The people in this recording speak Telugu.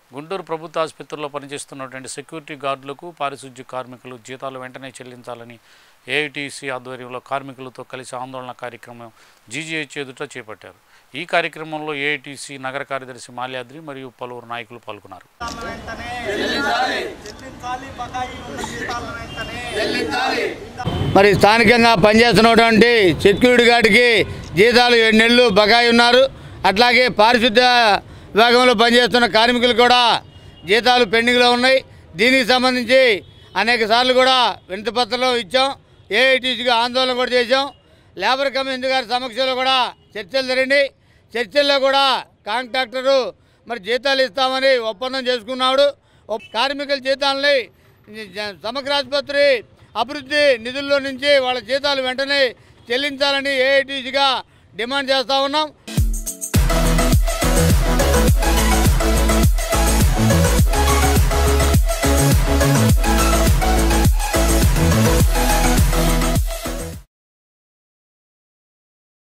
గుంటూరు ప్రభుత్వ ఆసుపత్రిలో పనిచేస్తున్నటువంటి సెక్యూరిటీ గార్డులకు పారిశుద్ధ్య కార్మికులు జీతాలు వెంటనే చెల్లించాలని ఏఐటీసీ ఆధ్వర్యంలో కార్మికులతో కలిసి ఆందోళన కార్యక్రమం జీజీహెచ్ ఎదుట చేపట్టారు ఈ కార్యక్రమంలో ఏఐటీసీ నగర కార్యదర్శి మాల్యాద్రి మరియు పలువురు నాయకులు పాల్గొన్నారు వెంటనే చెల్లించాలి బకాయి ఉన్న జీతాల వెంటనే మరి స్థానికంగా పనిచేస్తున్నటువంటి సెక్యూరిటీ గార్డుకి జీతాలు ఏడు నెలలు బకాయి ఉన్నారు అట్లాగే పారిశుద్ధ్య విభాగంలో పనిచేస్తున్న కార్మికులు కూడా జీతాలు పెండింగ్లో ఉన్నాయి దీనికి సంబంధించి అనేక సార్లు కూడా వినతి పత్రం ఇచ్చాం ఏఐటీసీగా ఆందోళన కూడా చేశాం లేబర్ కమిషన్ గారి సమక్షంలో కూడా చర్చలు జరిగింది చర్చల్లో కూడా కాంట్రాక్టరు మరి జీతాలు ఇస్తామని ఒప్పందం చేసుకున్నాడు ఒప్- కార్మికుల జీతాలని జ- సమగ్ర ఆసుపత్రి అభివృద్ధి నిధుల్లో నుంచి వాళ్ళ జీతాలు వెంటనే చెల్లించాలని ఏఐటీసీగా డిమాండ్ చేస్తూ ఉన్నాం